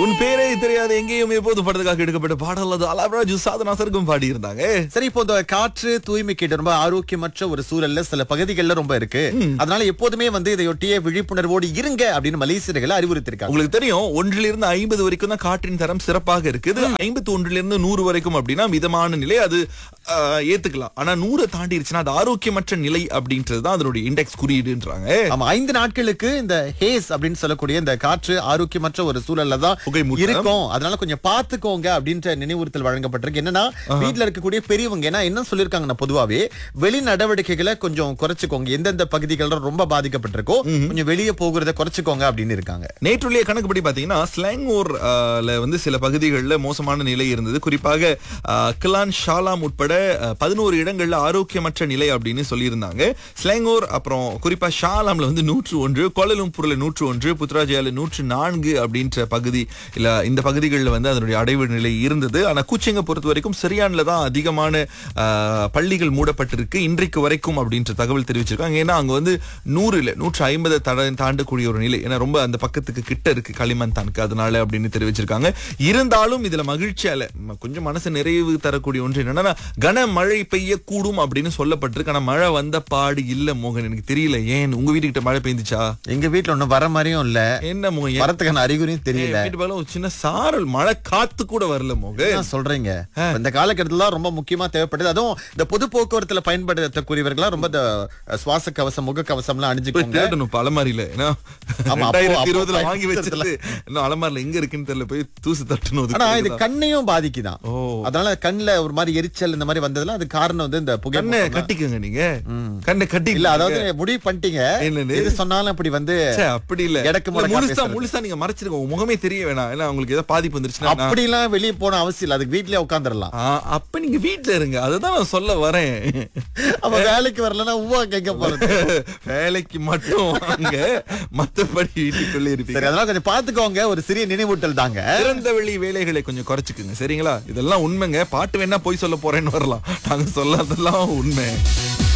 உன் பேரே தெரியாத எங்கேயும் எப்போது படத்துக்காக எடுக்கப்பட்ட பாடல் அது அலாபராஜு சாதனா சருக்கும் பாடி இருந்தாங்க சரி இப்போ இந்த காற்று தூய்மை கேட்டு ரொம்ப ஆரோக்கியமற்ற ஒரு சூழல்ல சில பகுதிகள்ல ரொம்ப இருக்கு அதனால எப்போதுமே வந்து இதையொட்டிய விழிப்புணர்வோடு இருங்க அப்படின்னு மலேசியர்களை அறிவுறுத்திருக்காங்க உங்களுக்கு தெரியும் ஒன்றிலிருந்து ஐம்பது வரைக்கும் தான் காற்றின் தரம் சிறப்பாக இருக்குது ஐம்பத்தி ஒன்றிலிருந்து நூறு வரைக்கும் அப்படின்னா மிதமான நிலை அது ஆஹ், ஏத்துக்கலாம் ஆனா நூறை தாண்டிருச்சுன்னா அது ஆரோக்கியமற்ற நிலை அப்படின்றது தான் அதனுடைய இண்டெக்ஸ் குறியீடுன்றாங்க ஆமா ஐந்து நாட்களுக்கு இந்த ஹேஸ் அப்படின்னு சொல்லக்கூடிய இந்த காற்று ஆரோக்கியமற்ற ஒரு சூழல்ல தான் புகைமூட்டம். இருக்கும் அதனால கொஞ்சம் பாத்துக்கோங்க அப்படின்ற நினைவுறுத்தல் வழங்கப்பட்டிருக்கு என்னன்னா வீட்ல இருக்கக்கூடிய பெரியவங்க ஏன்னா என்ன சொல்லிருக்காங்கன்னா பொதுவாவே வெளி நடவடிக்கைகளை கொஞ்சம் குறைச்சுக்கோங்க எந்தெந்த பகுதிகள் ரொம்ப பாதிக்கப்பட்டிருக்கோ கொஞ்சம் வெளியே போகிறத குறைச்சுக்கோங்க அப்படின்னு இருக்காங்க நேற்றுடைய கணக்குப்படி பாத்தீங்கன்னா ஸ்லாங்கூர் ஆஹ், ல வந்து சில பகுதிகளில் மோசமான நிலை இருந்தது குறிப்பாக ஆஹ், கிலான் ஷாலாம் உட்பட பதினோரு இடங்கள்ல ஆரோக்கியமற்ற நிலை அப்படின்னு சொல்லியிருந்தாங்க ஸ்லாங்கூர் அப்புறம் குறிப்பா ஷாலாம்ல வந்து நூற்று ஒன்று கோலலும்பூர்ல நூற்று ஒன்று புத்ராஜயால நூற்று நான்கு அப்படின்ற பகுதி இல்ல இந்த பகுதிகளில் வந்து அதனுடைய அடைவு நிலை இருந்தது ஆனா கூச்சிங்க பொறுத்த வரைக்கும் சரியான்ல தான் அதிகமான ஆஹ், பள்ளிகள் மூடப்பட்டிருக்கு இன்றைக்கு வரைக்கும் அப்படின்ற தகவல் தெரிவிச்சிருக்காங்க ஏன்னா அங்க வந்து நூறு இல்ல நூற்று ஐம்பது தட தாண்டக்கூடிய ஒரு நிலை ஏன்னா ரொம்ப அந்த பக்கத்துக்கு கிட்ட இருக்கு களிமந்தானுக்கு அதனால அப்படின்னு தெரிவிச்சிருக்காங்க இருந்தாலும் இதுல மகிழ்ச்சியால ம- கொஞ்சம் மனசு நிறைவு தரக்கூடிய ஒன்று என்னன்னா கனமழை பெய்யக்கூடும் அப்படின்னு சொல்லப்பட்டிருக்கு ஆனா மழை வந்த பாடு இல்ல மோகன் எனக்கு தெரியல ஏன் உங்க வீட்டுக்கிட்ட மழை பெய்ந்துச்சா எங்க வீட்ல ஒண்ணும் வர மாதிரியும் இல்ல என்ன மோகன் ஏன் வரத்துக்கான அறிகுறியும் தெரியல வீட்டு பக்கம் ஒரு சின்ன சாரல் மழை காத்து கூட வரல மோகன் என்ன சொல்றீங்க இந்த காலகட்டத்துல ரொம்ப முக்கியமா தேவைப்படுது அதுவும் இந்த பொது போக்குவரத்துல பயன்படுத்தக்கூடியவர்களா ரொம்ப இந்த அஹ், சுவாச கவசம் முக கவசம் எல்லாம் போய் அணிஞ்சுக்கோங்க தேடணும் இப்ப அலமாரியில ஏன்னா ஆமா, அப்போ- ரெண்டாயிரத்தி அப்போ இருபதுல வாங்கி பயன்படுத்தல. வச்சிருக்கு இன்னும் அலமாரில எங்க இருக்குன்னு தெரியல போய் தூசு தட்டணும் ஆனா அதுக்கு இது தான். கண்ணையும் பாதிக்குதான் ஓ. அதனால கண்ணுல ஒரு மாதிரி எரிச்சல் இந்த மாதிரி வந்ததுல அது காரணம் வந்து இந்த புகை கண்ணை கட்டிக்கங்க நீங்க கண்ணை கட்டி இல்ல அதாவது முடிவு பண்ணிட்டீங்க என்னது? எது சொன்னாலும் அப்படி வந்து ச்சே, அப்படி இல்ல எடக்கு இல்ல, முடக்கா முழுசா பேசுறது. முழுசா நீங்க மறைச்சிருங்க உங்க முகமே தெரிய வேணாம் ஏன்னா உங்களுக்கு ஏதாவது பாதிப்பு வந்துருச்சுன்னா நான்- அப்படி எல்லாம் வெளியே போன அவசியம் இல்ல அதுக்கு வீட்லயே உட்காந்துடலாம் ஆ, அப்ப நீங்க வீட்ல இருங்க அதுதான் நான் சொல்ல வரேன் அவ வேலைக்கு வரலன்னா உவா கேட்க போறது வேலைக்கு மட்டும் வாங்க மத்தபடி வீட்டுக்குள்ளே சரி இருப்பீங்க அதனால கொஞ்சம் பாத்துக்கோங்க ஒரு சிறிய நினைவூட்டல் தாங்க திறந்த வெளி வேலைகளை கொஞ்சம் குறைச்சுக்குங்க சரிங்களா இதெல்லாம் உண்மைங்க பாட்டு வேணா போய் சொல்ல போறேன்னு வரலாம் நாங்க சொல்லாதெல்லாம் உண்மை